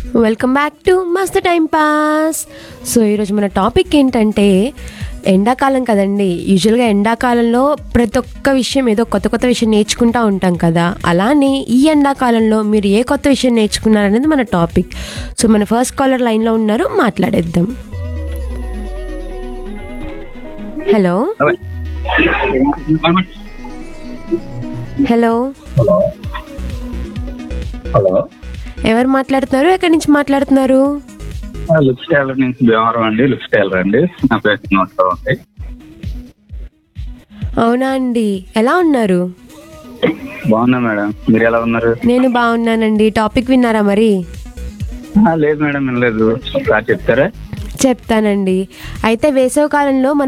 welcome back to Mast time pass so ఈరోజు మన topic ఏంటంటే ఎండాకాలం కదండి యూజువల్గా ఎండాకాలంలో ప్రతి ఒక్క విషయం ఏదో కొత్త కొత్త విషయం నేర్చుకుంటూ ఉంటాం కదా అలానే ఈ ఎండాకాలంలో మీరు ఏ కొత్త విషయం నేర్చుకున్నారనేది మన టాపిక్ సో మన ఫస్ట్ కాలర్ లైన్లో ఉన్నారు మాట్లాడేద్దాం హలో హలో హలో ఎవరు మాట్లాడుతున్నారు ఎక్కడి నుంచి మాట్లాడుతున్నారు లుక్స్ టైలర్ నుంచి భీమవరం అండి లుక్స్ టైలర్ అండి నా పేరు శ్రీనివాసరావు అండి అవునా అండి ఎలా ఉన్నారు బాగున్నా మేడం మీరు ఎలా ఉన్నారు నేను బాగున్నానండి టాపిక్ విన్నారా మరి ఆ, లేదు మేడం వినలేదు ఒకసారి చెప్తారా చెప్తానండి అయితే వేసవి కాలంలో మన